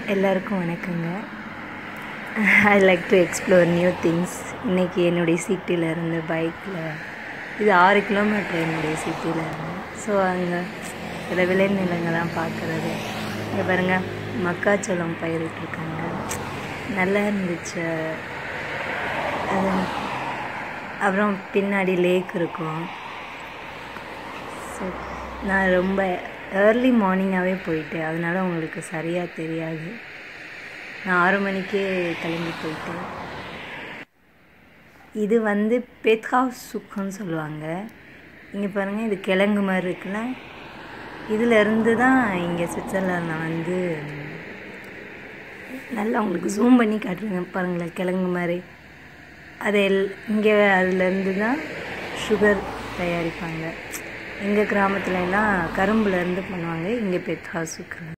எல்லாருக்கும் வணக்கங்க I like to explore new things இன்றைக்கி என்னுடைய சிட்டியில் இருந்து பைக்கில் இது ஆறு கிலோமீட்டர் என்னுடைய சிட்டியில் இருந்து ஸோ அங்கே சில விளைநிலங்கள்லாம் பார்க்குறது இங்கே பாருங்கள் மக்காச்சோளம் பயிரிட்டிருக்காங்க நல்லா இருந்துச்சு அது அப்புறம் பின்னாடி லேக் இருக்கும் ஸோ நான் ரொம்ப ஏர்லி மார்னிங்காகவே போயிட்டேன் அதனால உங்களுக்கு சரியாக தெரியாது நான் ஆறு மணிக்கே கிளம்பி போயிட்டேன் இது வந்து பெத்ஹாவ் சுக்குன்னு சொல்லுவாங்க இங்கே பாருங்கள் இது கிழங்கு மாதிரி இருக்குல்ல இதிலேருந்து தான் இங்கே சுவிட்சர்லாந்தில் வந்து நல்லா உங்களுக்கு ஜூம் பண்ணி காட்டுறேங்க பாருங்களேன் கிழங்கு மாதிரி அது எல் இங்கே அதுலேருந்து தான் சுகர் தயாரிப்பாங்க எங்கள் கிராமத்துல எல்லாம் கரும்புலேருந்து பண்ணுவாங்க இங்கே பெத்ஹா சுக்கு